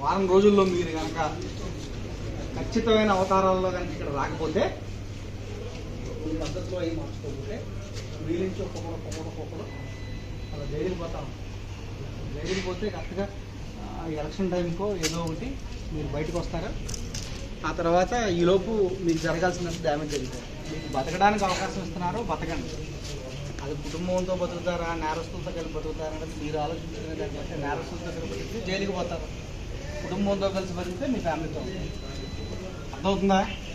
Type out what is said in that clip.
వారం రోజుల్లో మీరు కనుక ఖచ్చితమైన అవతారాల్లో కనుక ఇక్కడ రాకపోతే ఈ పద్ధతిలో అవి మార్చుకోకపోతే వీళ్ళ నుంచి ఒక్కొక్కరు ఒక్కొక్కరు ఒక్కొక్కరు అలా జైలుకి పోతాం జైలుకి పోతే కరెక్ట్గా ఆ, ఎలక్షన్ టైంకో ఏదో ఒకటి మీరు బయటకు వస్తారు ఆ తర్వాత ఈలోపు మీకు జరగాల్సిన డ్యామేజ్ జరుగుతుంది మీకు బతకడానికి అవకాశం ఇస్తున్నారు బతకండి అది కుటుంబంతో బతుకుతారా నేరస్తులతో కలిసి బతుకుతారా అనేది మీరు ఆలోచించుకునే దానికంటే నేరస్తులతో కలిసి బతికితే జైలుకి పోతారు కుటుంబంతో కలిసి బతికితే మీ ఫ్యామిలీతో ఉంటారు. అర్థమవుతుందా